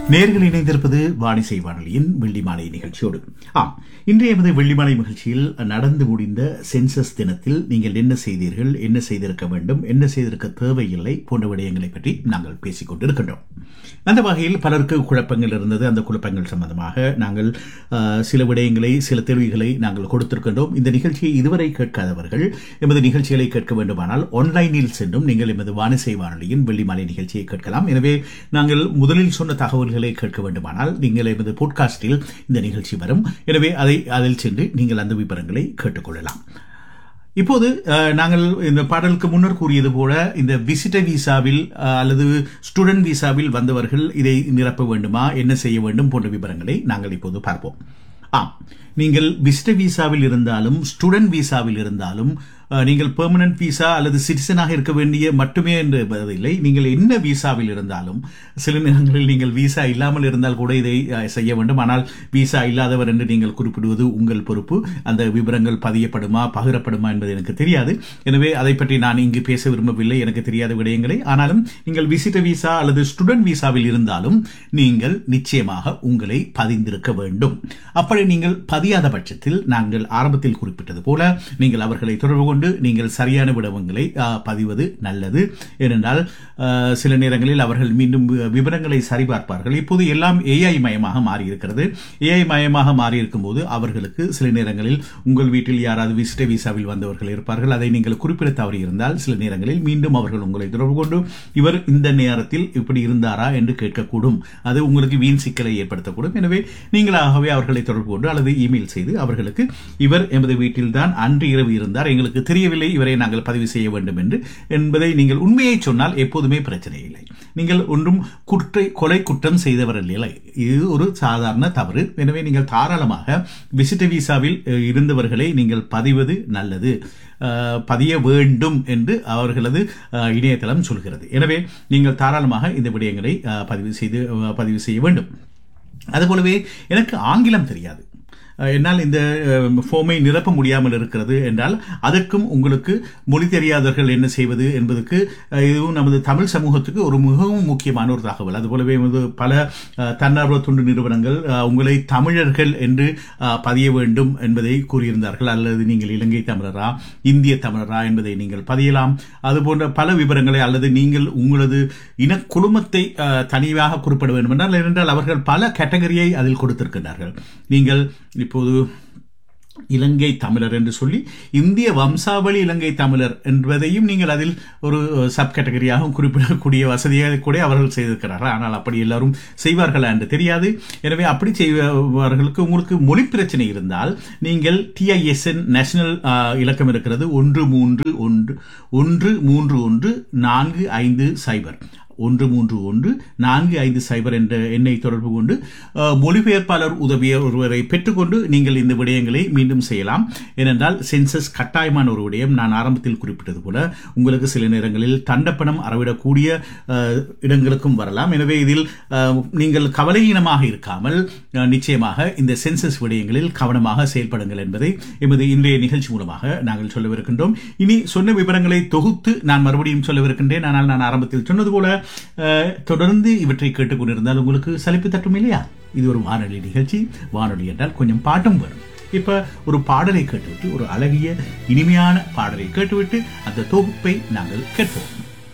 நேர்கள் இணைந்திருப்பது வாணிசை வானொலியின் வெள்ளிமாலை நிகழ்ச்சியோடு ஆம் இன்றைய எமது வெள்ளிமாலை நிகழ்ச்சியில் நடந்து முடிந்த சென்சஸ் தினத்தில் நீங்கள் என்ன செய்தீர்கள் என்ன செய்திருக்க வேண்டும் என்ன செய்திருக்க தேவையில்லை போன்ற விடயங்களை பற்றி நாங்கள் பேசிக் கொண்டிருக்கின்றோம் அந்த வகையில் பலருக்கு குழப்பங்கள் இருந்தது அந்த குழப்பங்கள் சம்பந்தமாக நாங்கள் அஹ், சில விடயங்களை சில தெளிவுகளை நாங்கள் கொடுத்திருக்கின்றோம் இந்த நிகழ்ச்சியை இதுவரை கேட்காதவர்கள் எமது நிகழ்ச்சிகளை கேட்க வேண்டுமானால் ஆன்லைனில் சென்றும் நீங்கள் எமது வானிசை வானொலியின் வெள்ளிமாலை நிகழ்ச்சியை கேட்கலாம் எனவே நாங்கள் முதலில் சொன்ன தகவல்களை கேட்க வேண்டுமானால் நீங்கள் எமது போட்காஸ்டில் இந்த நிகழ்ச்சி வரும் எனவே அதை அதில் சென்று நீங்கள் அந்த விவரங்களை கேட்டுக்கொள்ளலாம் இப்போது அஹ், நாங்கள் இந்த பாடலுக்கு முன்னர் கூறியது போல இந்த விசிட்டர் விசாவில் அஹ், அல்லது ஸ்டூடெண்ட் விசாவில் வந்தவர்கள் இதை நிரப்ப வேண்டுமா என்ன செய்ய வேண்டும் போன்ற விவரங்களை நாங்கள் இப்போது பார்ப்போம் ஆம் நீங்கள் விசிட்டர் விசாவில் இருந்தாலும் ஸ்டூடெண்ட் விசாவில் இருந்தாலும் அஹ், நீங்கள் பெர்மனன்ட் விசா அல்லது சிட்டிசனாக இருக்க வேண்டிய மட்டுமே என்று இல்லை நீங்கள் என்ன விசாவில் இருந்தாலும் சில நேரங்களில் நீங்கள் விசா இல்லாமல் இருந்தால் கூட இதை அஹ், செய்ய வேண்டும் ஆனால் விசா இல்லாதவர் என்று நீங்கள் குறிப்பிடுவது உங்கள் பொறுப்பு அந்த விவரங்கள் பதியப்படுமா பகிரப்படுமா என்பது எனக்கு தெரியாது எனவே அதை பற்றி நான் இங்கு பேச விரும்பவில்லை எனக்கு தெரியாத விடயங்களை ஆனாலும் நீங்கள் விசிட்டர் விசா அல்லது ஸ்டூடெண்ட் விசாவில் இருந்தாலும் நீங்கள் நிச்சயமாக உங்களை பதிந்திருக்க வேண்டும் அப்படி நீங்கள் பதியாத பட்சத்தில் நாங்கள் ஆரம்பத்தில் குறிப்பிட்டது போல நீங்கள் அவர்களை தொடர்பு கொண்டு நீங்கள் சரியான விடயங்களை ஆ, பதிவது நல்லது ஏனென்றால் ஆ, சில நேரங்களில் அவர்கள் மீண்டும் வி- விவரங்களை சரிபார்ப்பார்கள் இப்போது எல்லாம் ஏஐ மயமாக மாறியிருக்கிறது ஏஐ மயமாக மாறியிருக்கும் போது அவர்களுக்கு சில நேரங்களில் உங்கள் வீட்டில் யாராவது விசிட்ட விசாவில் வந்தவர்கள் இருப்பார்கள் அதை நீங்கள் குறிப்பிட தவறி இருந்தால் சில நேரங்களில் மீண்டும் அவர்கள் உங்களை தொடர்பு கொண்டு இவர் இந்த நேரத்தில் இப்படி இருந்தாரா என்று கேட்கக்கூடும் அது உங்களுக்கு வீண் சிக்கலை ஏற்படுத்தக்கூடும் எனவே நீங்களாகவே அவர்களை தொடர்பு கொண்டு அல்லது இமெயில் செய்து அவர்களுக்கு இவர் எமது வீட்டில்தான் அன்று இரவு இருந்தார் எங்களுக்கு தெரியவில்லை இவரை நாங்கள் பதிவு செய்ய வேண்டும் என்று என்பதை நீங்கள் உண்மையை சொன்னால் எப்போதுமே பிரச்சனை இல்லை நீங்கள் ஒன்றும் குற்றை கொலை குற்றம் செய்தவர் இல்லை இது ஒரு சாதாரண தவறு எனவே நீங்கள் தாராளமாக விசிட்ட விசாவில் அஹ், இருந்தவர்களை நீங்கள் பதிவது நல்லது அஹ், பதிய வேண்டும் என்று அவர்களது அஹ், இணையதளம் சொல்கிறது எனவே நீங்கள் தாராளமாக இந்த விடயங்களை அஹ், பதிவு செய்து அஹ், பதிவு செய்ய வேண்டும் அதுபோலவே எனக்கு ஆங்கிலம் தெரியாது அஹ், என்னால் இந்த ஃபார்மை நிரப்ப முடியாமல் இருக்கிறது என்றால் அதற்கும் உங்களுக்கு மொழி தெரியாதவர்கள் என்ன செய்வது என்பதற்கு அஹ், இதுவும் நமது தமிழ் சமூகத்துக்கு ஒரு மிகவும் முக்கியமான ஒரு தகவல் அதுபோலவே வந்து பல அஹ், தன்னார்வ தொண்டு நிறுவனங்கள் அஹ், உங்களை தமிழர்கள் என்று அஹ், பதிய வேண்டும் என்பதை கூறியிருந்தார்கள் அல்லது நீங்கள் இலங்கை தமிழரா இந்திய தமிழரா என்பதை நீங்கள் பதியலாம் அதுபோன்ற பல விவரங்களை அல்லது நீங்கள் உங்களது இன குழுமத்தை அஹ், தனியாக குறிப்பிட வேண்டும் என்றால் ஏனென்றால் அவர்கள் பல கேட்டகரியை அதில் கொடுத்திருக்கிறார்கள் நீங்கள் இப்போது இலங்கை தமிழர் என்று சொல்லி இந்திய வம்சாவளி இலங்கை தமிழர் என்பதையும் நீங்கள் அதில் ஒரு சப் கேட்டகரியாக குறிப்பிடக்கூடிய வசதியாக கூட அவர்கள் செய்திருக்கிறார்கள் ஆனால் அப்படி எல்லாரும் செய்வார்களா என்று தெரியாது எனவே அப்படி செய்பவர்களுக்கு உங்களுக்கு மொழி பிரச்சனை இருந்தால் நீங்கள் டிஐஎஸ்என் நேஷனல் இலக்கம் இருக்கிறது ஒன்று மூன்று ஒன்று ஒன்று மூன்று ஒன்று நான்கு ஐந்து சைபர் ஒன்று மூன்று ஒன்று நான்கு ஐந்து சைபர் என்ற எண்ணை தொடர்பு கொண்டு அஹ், மொழிபெயர்ப்பாளர் உதவிய ஒருவரை பெற்றுக்கொண்டு நீங்கள் இந்த விடயங்களை மீண்டும் செய்யலாம் ஏனென்றால் சென்சஸ் கட்டாயமான ஒரு விடயம் நான் ஆரம்பத்தில் குறிப்பிட்டது போல உங்களுக்கு சில நேரங்களில் தண்டப்பணம் அறவிடக்கூடிய அஹ், இடங்களுக்கும் வரலாம் எனவே இதில் அஹ், நீங்கள் கவலையீனமாக இருக்காமல் அஹ், நிச்சயமாக இந்த சென்சஸ் விடயங்களில் கவனமாக செயல்படுங்கள் என்பதை எமது இன்றைய நிகழ்ச்சி மூலமாக நாங்கள் சொல்லவிருக்கின்றோம் இனி சொன்ன விவரங்களை தொகுத்து நான் மறுபடியும் சொல்லவிருக்கின்றேன் ஆனால் நான் ஆரம்பத்தில் சொன்னது போல அஹ், தொடர்ந்து இவற்றை கேட்டுக்கொண்டிருந்தால் உங்களுக்கு சலிப்பு தட்டும் இல்லையா இது ஒரு வானொலி நிகழ்ச்சி வானொலி என்றால் கொஞ்சம் பாட்டும் வரும் இப்ப ஒரு பாடலை கேட்டுவிட்டு ஒரு அழகிய இனிமையான பாடலை கேட்டுவிட்டு அந்த தொகுப்பை நாங்கள் கேட்போம்